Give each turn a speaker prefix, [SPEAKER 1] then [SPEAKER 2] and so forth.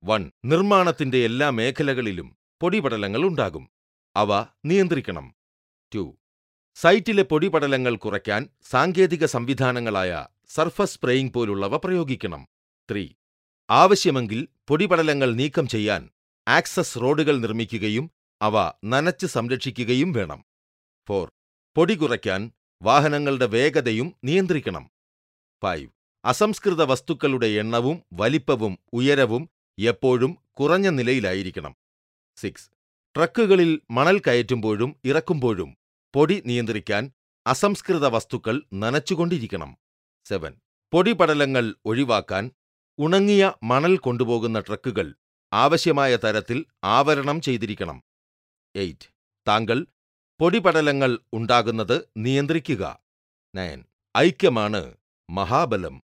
[SPEAKER 1] one നിർമ്മാണത്തിന്റെ എല്ലാ മേഖലകളിലും പൊടിപടലങ്ങൾ ഉണ്ടാകും അവ നിയന്ത്രിക്കണം ടു സൈറ്റിലെ പൊടിപടലങ്ങൾ കുറയ്ക്കാൻ സാങ്കേതിക സംവിധാനങ്ങളായ സർഫസ് സ്പ്രേയിംഗ് പോലുള്ളവ പ്രയോഗിക്കണം ത്രീ ആവശ്യമെങ്കിൽ പൊടിപടലങ്ങൾ നീക്കം ചെയ്യാൻ ആക്സസ് റോഡുകൾ നിർമ്മിക്കുകയും അവ നനച്ച് സംരക്ഷിക്കുകയും വേണം ഫോർ പൊടി കുറയ്ക്കാൻ വാഹനങ്ങളുടെ വേഗതയും നിയന്ത്രിക്കണം ഫൈവ് അസംസ്കൃത വസ്തുക്കളുടെ എണ്ണവും വലിപ്പവും ഉയരവും എപ്പോഴും കുറഞ്ഞ നിലയിലായിരിക്കണം സിക്സ് ട്രക്കുകളിൽ മണൽ കയറ്റുമ്പോഴും ഇറക്കുമ്പോഴും പൊടി നിയന്ത്രിക്കാൻ അസംസ്കൃത വസ്തുക്കൾ നനച്ചുകൊണ്ടിരിക്കണം സെവൻ പൊടിപടലങ്ങൾ ഒഴിവാക്കാൻ ഉണങ്ങിയ മണൽ കൊണ്ടുപോകുന്ന ട്രക്കുകൾ ആവശ്യമായ തരത്തിൽ ആവരണം ചെയ്തിരിക്കണം എയ്റ്റ് താങ്കൾ പൊടിപടലങ്ങൾ ഉണ്ടാകുന്നത് നിയന്ത്രിക്കുക നയൻ ഐക്യമാണ് മഹാബലം